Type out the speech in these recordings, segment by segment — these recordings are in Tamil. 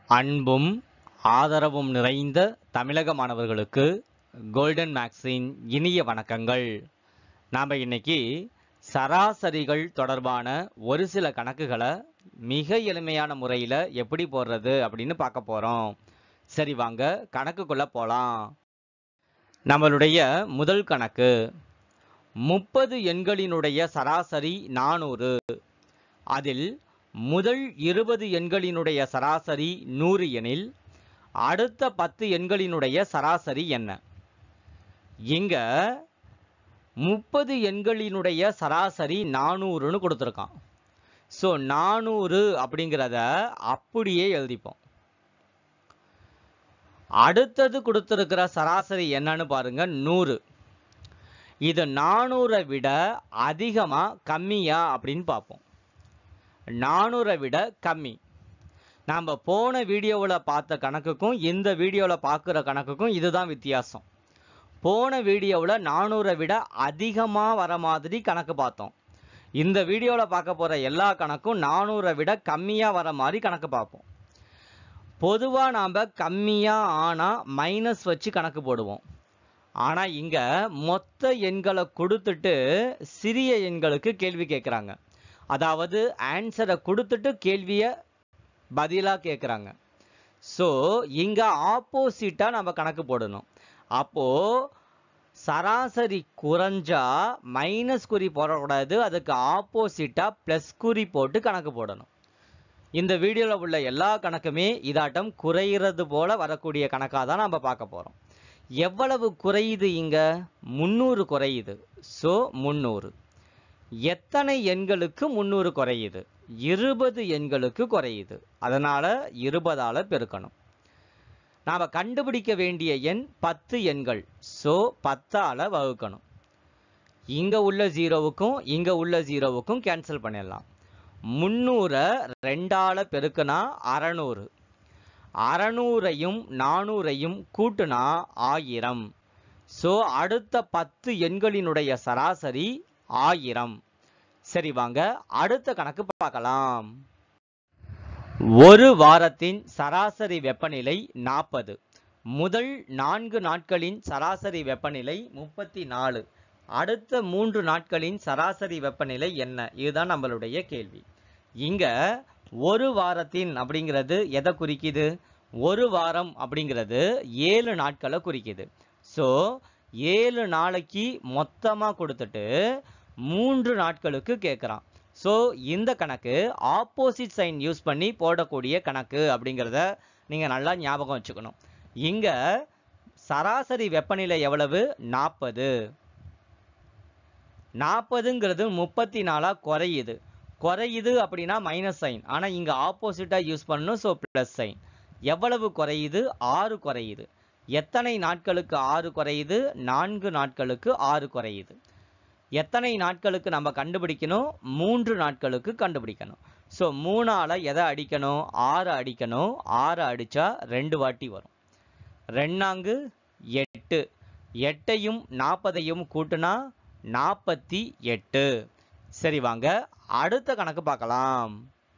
அன்பும் ஆதரவும் நிறைந்த தமிழக மாணவர்களுக்கு கோல்டன் மேக்ஸின் இனிய வணக்கங்கள் நாம் இன்னைக்கு சராசரிகள் தொடர்பான ஒரு சில கணக்குகளை மிக எளிமையான முறையில் எப்படி போடுறது அப்படின்னு பார்க்க போகிறோம் சரி வாங்க கணக்குக்குள்ளே போகலாம் நம்மளுடைய முதல் கணக்கு முப்பது எண்களினுடைய சராசரி நானூறு அதில் முதல் இருபது எண்களினுடைய சராசரி நூறு எனில் அடுத்த பத்து எண்களினுடைய சராசரி என்ன இங்க முப்பது எண்களினுடைய சராசரி நானூறுன்னு கொடுத்துருக்கான் ஸோ நானூறு அப்படிங்கிறத அப்படியே எழுதிப்போம் அடுத்தது கொடுத்துருக்கிற சராசரி என்னன்னு பாருங்க நூறு இது நானூறை விட அதிகமா கம்மியா அப்படின்னு பார்ப்போம் நானூறை விட கம்மி நாம் போன வீடியோவில் பார்த்த கணக்குக்கும் இந்த வீடியோவில் பார்க்குற கணக்குக்கும் இதுதான் வித்தியாசம் போன வீடியோவில் நானூறை விட அதிகமாக வர மாதிரி கணக்கு பார்த்தோம் இந்த வீடியோவில் பார்க்க போகிற எல்லா கணக்கும் நானூறை விட கம்மியாக வர மாதிரி கணக்கு பார்ப்போம் பொதுவாக நாம் கம்மியாக ஆனால் மைனஸ் வச்சு கணக்கு போடுவோம் ஆனால் இங்கே மொத்த எண்களை கொடுத்துட்டு சிறிய எண்களுக்கு கேள்வி கேட்குறாங்க அதாவது ஆன்சரை கொடுத்துட்டு கேள்வியை பதிலாக கேட்குறாங்க ஸோ இங்கே ஆப்போசிட்டாக நம்ம கணக்கு போடணும் அப்போது சராசரி குறைஞ்சா மைனஸ் குறி போடக்கூடாது அதுக்கு ஆப்போசிட்டாக ப்ளஸ் குறி போட்டு கணக்கு போடணும் இந்த வீடியோவில் உள்ள எல்லா கணக்குமே இதாட்டம் குறையிறது போல வரக்கூடிய கணக்காக தான் நம்ம பார்க்க போகிறோம் எவ்வளவு குறையுது இங்கே முந்நூறு குறையுது ஸோ முந்நூறு எத்தனை எண்களுக்கு முந்நூறு குறையுது இருபது எண்களுக்கு குறையுது அதனால இருபதால பெருக்கணும் நாம கண்டுபிடிக்க வேண்டிய எண் பத்து எண்கள் ஸோ பத்தால வகுக்கணும் இங்க உள்ள ஜீரோவுக்கும் இங்க உள்ள ஜீரோவுக்கும் கேன்சல் பண்ணிடலாம் முந்நூறை ரெண்டால பெருக்கினா அறநூறு அறநூறையும் நானூறையும் கூட்டுனா ஆயிரம் ஸோ அடுத்த பத்து எண்களினுடைய சராசரி ஆயிரம் சரி வாங்க அடுத்த கணக்கு பார்க்கலாம் ஒரு வாரத்தின் சராசரி வெப்பநிலை நாற்பது முதல் நான்கு நாட்களின் சராசரி வெப்பநிலை முப்பத்தி நாலு அடுத்த மூன்று நாட்களின் சராசரி வெப்பநிலை என்ன இதுதான் நம்மளுடைய கேள்வி இங்க ஒரு வாரத்தின் அப்படிங்கிறது எதை குறிக்குது ஒரு வாரம் அப்படிங்கிறது ஏழு நாட்களை குறிக்குது ஸோ ஏழு நாளைக்கு மொத்தமாக கொடுத்துட்டு மூன்று நாட்களுக்கு கேட்குறான் ஸோ இந்த கணக்கு ஆப்போசிட் சைன் யூஸ் பண்ணி போடக்கூடிய கணக்கு அப்படிங்கிறத நீங்கள் நல்லா ஞாபகம் வச்சுக்கணும் இங்கே சராசரி வெப்பநிலை எவ்வளவு நாற்பது நாற்பதுங்கிறது முப்பத்தி நாலாக குறையுது குறையுது அப்படின்னா மைனஸ் சைன் ஆனால் இங்கே ஆப்போசிட்டாக யூஸ் பண்ணணும் ஸோ ப்ளஸ் சைன் எவ்வளவு குறையுது ஆறு குறையுது எத்தனை நாட்களுக்கு ஆறு குறையுது நான்கு நாட்களுக்கு ஆறு குறையுது எத்தனை நாட்களுக்கு நம்ம கண்டுபிடிக்கணும் மூன்று நாட்களுக்கு கண்டுபிடிக்கணும் ஸோ மூணால் எதை அடிக்கணும் ஆறு அடிக்கணும் ஆறு அடித்தா ரெண்டு வாட்டி வரும் ரெண்டாங்கு எட்டு எட்டையும் நாற்பதையும் கூட்டுனா நாற்பத்தி எட்டு சரி வாங்க அடுத்த கணக்கு பார்க்கலாம்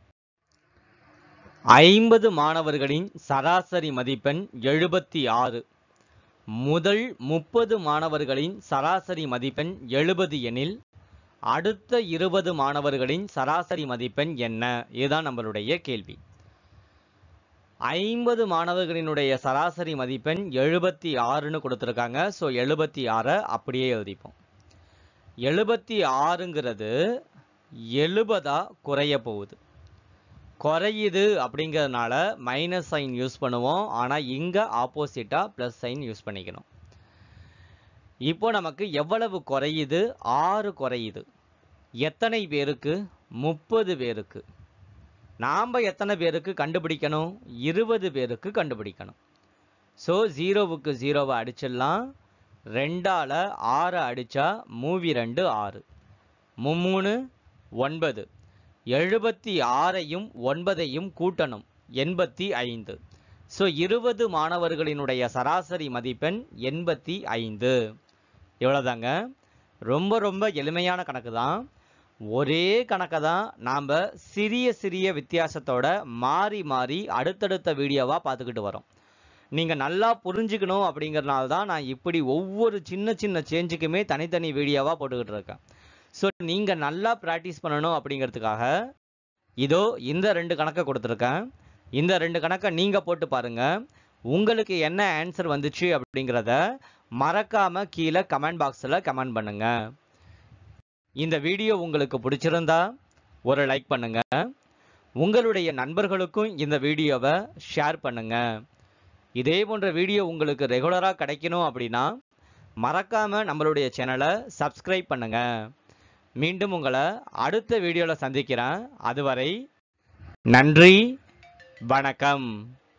ஐம்பது மாணவர்களின் சராசரி மதிப்பெண் எழுபத்தி ஆறு முதல் முப்பது மாணவர்களின் சராசரி மதிப்பெண் எழுபது எனில் அடுத்த இருபது மாணவர்களின் சராசரி மதிப்பெண் என்ன இதுதான் நம்மளுடைய கேள்வி ஐம்பது மாணவர்களினுடைய சராசரி மதிப்பெண் எழுபத்தி ஆறுன்னு கொடுத்துருக்காங்க ஸோ எழுபத்தி ஆறை அப்படியே எழுதிப்போம் எழுபத்தி ஆறுங்கிறது எழுபதா குறைய போகுது குறையுது அப்படிங்கிறதுனால மைனஸ் சைன் யூஸ் பண்ணுவோம் ஆனால் இங்கே ஆப்போசிட்டாக ப்ளஸ் சைன் யூஸ் பண்ணிக்கணும் இப்போ நமக்கு எவ்வளவு குறையுது ஆறு குறையுது எத்தனை பேருக்கு முப்பது பேருக்கு நாம் எத்தனை பேருக்கு கண்டுபிடிக்கணும் இருபது பேருக்கு கண்டுபிடிக்கணும் ஸோ ஜீரோவுக்கு ஜீரோவை அடிச்சிடலாம் ரெண்டால் ஆறை அடித்தா மூவி ரெண்டு ஆறு மும்மூணு ஒன்பது எழுபத்தி ஆறையும் ஒன்பதையும் கூட்டணும் எண்பத்தி ஐந்து ஸோ இருபது மாணவர்களினுடைய சராசரி மதிப்பெண் எண்பத்தி ஐந்து இவ்வளோதாங்க ரொம்ப ரொம்ப எளிமையான கணக்கு தான் ஒரே கணக்கை தான் நாம் சிறிய சிறிய வித்தியாசத்தோட மாறி மாறி அடுத்தடுத்த வீடியோவாக பார்த்துக்கிட்டு வரோம் நீங்கள் நல்லா புரிஞ்சுக்கணும் அப்படிங்கறனால தான் நான் இப்படி ஒவ்வொரு சின்ன சின்ன சேஞ்சுக்குமே தனித்தனி வீடியோவாக போட்டுக்கிட்டு இருக்கேன் ஸோ நீங்கள் நல்லா ப்ராக்டிஸ் பண்ணணும் அப்படிங்கிறதுக்காக இதோ இந்த ரெண்டு கணக்கை கொடுத்துருக்கேன் இந்த ரெண்டு கணக்கை நீங்கள் போட்டு பாருங்க உங்களுக்கு என்ன ஆன்சர் வந்துச்சு அப்படிங்கிறத மறக்காம கீழே கமெண்ட் பாக்ஸில் கமெண்ட் பண்ணுங்க இந்த வீடியோ உங்களுக்கு பிடிச்சிருந்தா ஒரு லைக் பண்ணுங்க உங்களுடைய நண்பர்களுக்கும் இந்த வீடியோவை ஷேர் பண்ணுங்க இதே போன்ற வீடியோ உங்களுக்கு ரெகுலராக கிடைக்கணும் அப்படின்னா மறக்காம நம்மளுடைய சேனலை சப்ஸ்கிரைப் பண்ணுங்க மீண்டும் உங்களை அடுத்த வீடியோவில் சந்திக்கிறேன் அதுவரை நன்றி வணக்கம்